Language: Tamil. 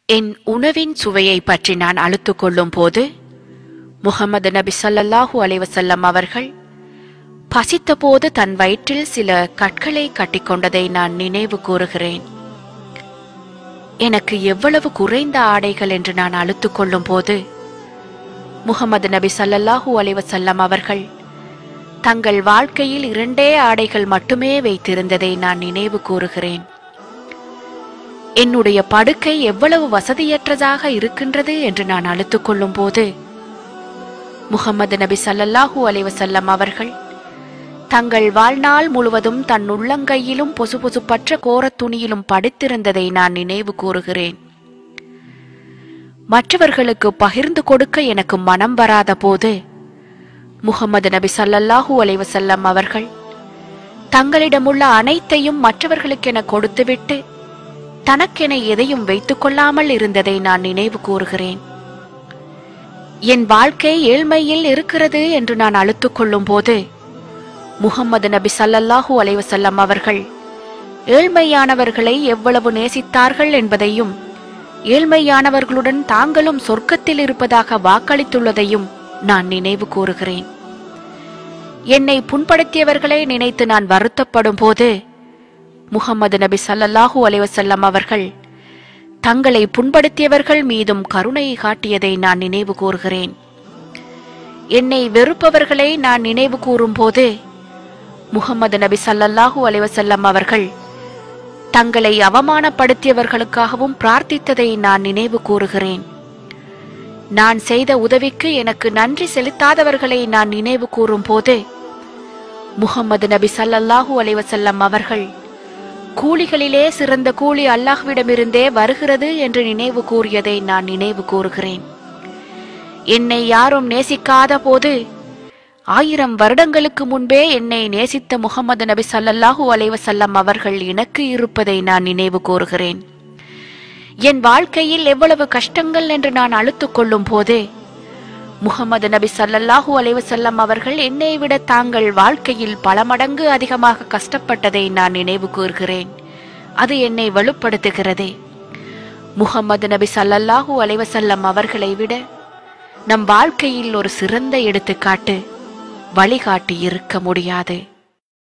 என் உணவின் சுவையை பற்றி நான் அழுத்துக் கொள்ளும் போது முகமது நபி ஸல்லல்லாஹு அலைஹி வஸல்லம் அவர்கள் பசித்தபோது தன் வயிற்றில் சில கற்களை கட்டிக்கொண்டதை நான் நினைவு கூறுகிறேன் எனக்கு எவ்வளவு குறைந்த ஆடைகள் என்று நான் அழுத்துக் கொள்ளும் போது முகமது நபி ஸல்லல்லாஹு அலைஹி வஸல்லம் அவர்கள் தங்கள் வாழ்க்கையில் இரண்டே ஆடைகள் மட்டுமே வைத்திருந்ததை நான் நினைவு கூறுகிறேன் என்னுடைய படுக்கை எவ்வளவு வசதியற்றதாக இருக்கின்றது என்று நான் அழுத்துக் கொள்ளும் போது முகமது நபி ஸல்லல்லாஹு அலைஹி வஸல்லம் அவர்கள் தங்கள் வாழ்நாள் முழுவதும் தன் உள்ளங்கையிலும் பொசுபொசுப்பற்ற கோரத் துணியிலும் படுத்திருந்ததை நான் நினைவு கூறுகிறேன் மற்றவர்களுக்கு பகிர்ந்து கொடுக்க எனக்கு மனம் வராத போது முகமது நபி ஸல்லல்லாஹு அலைஹி வஸல்லம் அவர்கள் தங்களிடமுள்ள அனைத்தையும் மற்றவர்களுக்கென கொடுத்துவிட்டு தனக்கென எதையும் வைத்துக் கொள்ளாமல் இருந்ததை நான் நினைவு கூறுகிறேன் என் வாழ்க்கை ஏழ்மையில் இருக்கிறது என்று நான் அழுத்துக் கொள்ளும் போது முகம்மது நபி ஸல்லல்லாஹு அலைஹி வஸல்லம் அவர்கள் ஏழ்மையானவர்களை எவ்வளவு நேசித்தார்கள் என்பதையும் ஏழ்மையானவர்களுடன் தாங்களும் சொர்க்கத்தில் இருப்பதாக வாக்களித்துள்ளதையும் நான் நினைவு கூறுகிறேன் என்னை புண்படுத்தியவர்களை நினைத்து நான் வருத்தப்படும் போது முகமது நபி ஸல்லல்லாஹு அலைஹி வஸல்லம் அவர்கள் தங்களை புண்படுத்தியவர்கள் மீதும் கருணை காட்டியதை நான் நினைவு கூறுகிறேன் என்னை வெறுப்பவர்களை நான் நினைவு கூறும்போது முகமது நபி ஸல்லல்லாஹு அலைஹி வஸல்லம் அவர்கள் தங்களை அவமானப்படுத்தியவர்களுக்காகவும் பிரார்த்தித்ததை நான் நினைவு கூறுகிறேன் நான் செய்த உதவிக்கு எனக்கு நன்றி செலுத்தாதவர்களை நான் நினைவு கூறும்போது முகமது நபி ஸல்லல்லாஹு அலைஹி வஸல்லம் அவர்கள் கூலிகளிலே சிறந்த கூலி அல்லாஹ்விடமிருந்தே வருகிறது என்று நினைவு கூறியதை நான் நினைவு கூறுகிறேன் என்னை யாரும் நேசிக்காத போது ஆயிரம் வருடங்களுக்கு முன்பே என்னை நேசித்த முகமது நபி ஸல்லல்லாஹு அலைஹி வஸல்லம் அவர்கள் எனக்கு இருப்பதை நான் நினைவு கூறுகிறேன் என் வாழ்க்கையில் எவ்வளவு கஷ்டங்கள் என்று நான் அழுத்துக் கொள்ளும் போது முகமது நபி ஸல்லல்லாஹு அலைஹி வஸல்லம் அவர்கள் என்னை விட தாங்கள் வாழ்க்கையில் பல மடங்கு அதிகமாக கஷ்டப்பட்டதை நான் நினைவு கூறுகிறேன் அது என்னை வலுப்படுத்துகிறதே முகமது நபி ஸல்லல்லாஹு அலைஹி வஸல்லம் அவர்களை விட நம் வாழ்க்கையில் ஒரு சிறந்த எடுத்துக்காட்டு வழிகாட்டி இருக்க முடியாது